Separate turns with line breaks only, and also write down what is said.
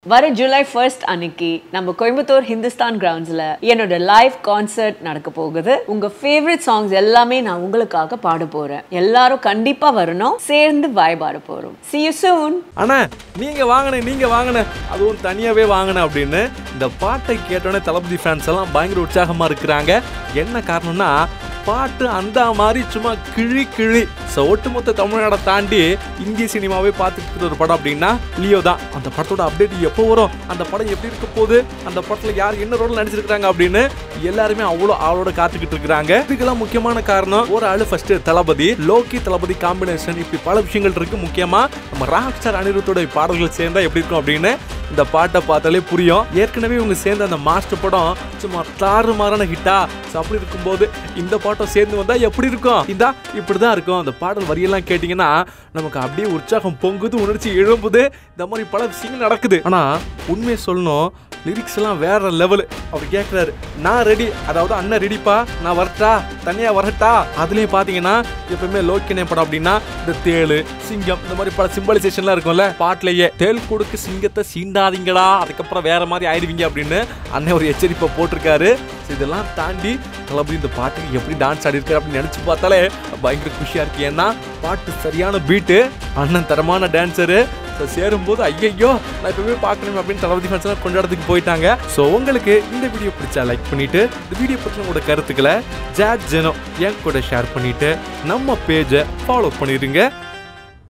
வர July first அன்னைக்கு நம்ம கோயம்புத்தூர் ஹிந்துஸ்தான் கிரவுண்ட்ஸ்ல என்னோட லைவ் கான்சர்ட் நடக்க போகுது உங்க ஃபேவரட் சாங்ஸ் எல்லாமே நான் உங்களுக்காக பாட போறேன் எல்லாரும் கண்டிப்பா வரணும் சேர்ந்து வாய்பாட போறோம் see you soon
அண்ணா நீங்க வாங்கின நீங்க வாங்கின அதுவும் தனியாவே வாங்கின அப்படின்னு இந்த பாட்டை கேட்டோன்னே தளபதி ஃபேன்ஸ் எல்லாம் பயங்கர உற்சாகமா இருக்கிறாங்க என்ன காரணம்னா பாட்டு அந்த மாதிரி சும்மா கிழி கிழி ஸோ ஒட்டுமொத்த தமிழ்நாடை தாண்டி இந்திய சினிமாவே பார்த்துட்டு இருக்கிற ஒரு படம் அப்படின்னா லியோ தான் அந்த படத்தோட அப்டேட் எப்போ வரும் அந்த படம் எப்படி இருக்க போகுது அந்த படத்தில் யார் என்ன ரோல் நடிச்சிருக்காங்க அப்படின்னு எல்லாருமே அவ்வளோ ஆளோட காத்துக்கிட்டு இருக்கிறாங்க இதுக்கெல்லாம் முக்கியமான காரணம் ஒரு ஆளு ஃபர்ஸ்ட் தளபதி லோக்கி தளபதி காம்பினேஷன் இப்படி பல விஷயங்கள் இருக்கு முக்கியமா நம்ம ராக் ஸ்டார் அனிருத்தோட பாடல்கள் சேர்ந்தா எப்படி இருக்கும் அப்படின்னு இந்த பாட்டை பார்த்தாலே புரியும் ஏற்கனவே இவங்க சேர்ந்த அந்த மாஸ்டர் படம் சும்மா தாறுமாறான ஹிட்டா ஸோ அப்படி இருக்கும்போது இந்த பாட்டம் சேர்ந்து வந்தா எப்படி இருக்கும் இதா இப்படிதான் இருக்கும் அந்த பாடல் வரியெல்லாம் கேட்டிங்கன்னா நமக்கு அப்படியே உற்சாகம் பொங்குது உணர்ச்சி எழும்புது இந்த மாதிரி பல விஷயங்கள் நடக்குது ஆனா உண்மையை சொல்லணும் லிரிக்ஸ் எல்லாம் வேற லெவலு அவர் கேட்குறாரு நான் ரெடி அதாவது அண்ணன் ரெடிப்பா நான் வரட்டா தனியா வரட்டா அதுலயும் பாத்தீங்கன்னா எப்பவுமே லோக்கியனே படம் அப்படின்னா இந்த தேளு சிங்கம் இந்த மாதிரி பல சிம்பலைசேஷன்லாம் இருக்கும்ல பாட்டிலேயே தேல் கொடுக்கு சிங்கத்தை சீண்டாதீங்கடா அதுக்கப்புறம் வேற மாதிரி ஆயிடுவீங்க அப்படின்னு அண்ணன் ஒரு எச்சரிப்பை போட்டிருக்காரு So இதெல்லாம் தாண்டி தளபதி இந்த பாட்டுக்கு எப்படி டான்ஸ் ஆடி இருக்காரு அப்படின்னு நினைச்சு பார்த்தாலே பயங்கர குஷியா இருக்கு ஏன்னா பாட்டு சரியான பீட்டு அண்ணன் தரமான டான்சரு ஸோ சேரும்போது ஐயையோ நான் இப்பவே பார்க்கணும் அப்படின்னு தளபதி ஃபேன்ஸ் எல்லாம் கொண்டாடத்துக்கு போயிட்டாங்க ஸோ உங்களுக்கு இந்த வீடியோ பிடிச்சா லைக் பண்ணிட்டு இந்த வீடியோ பற்றி உங்களோட கருத்துக்களை ஜாட் ஜெனோ என் கூட ஷேர் பண்ணிட்டு நம்ம பேஜை ஃபாலோ பண்ணிடுங்க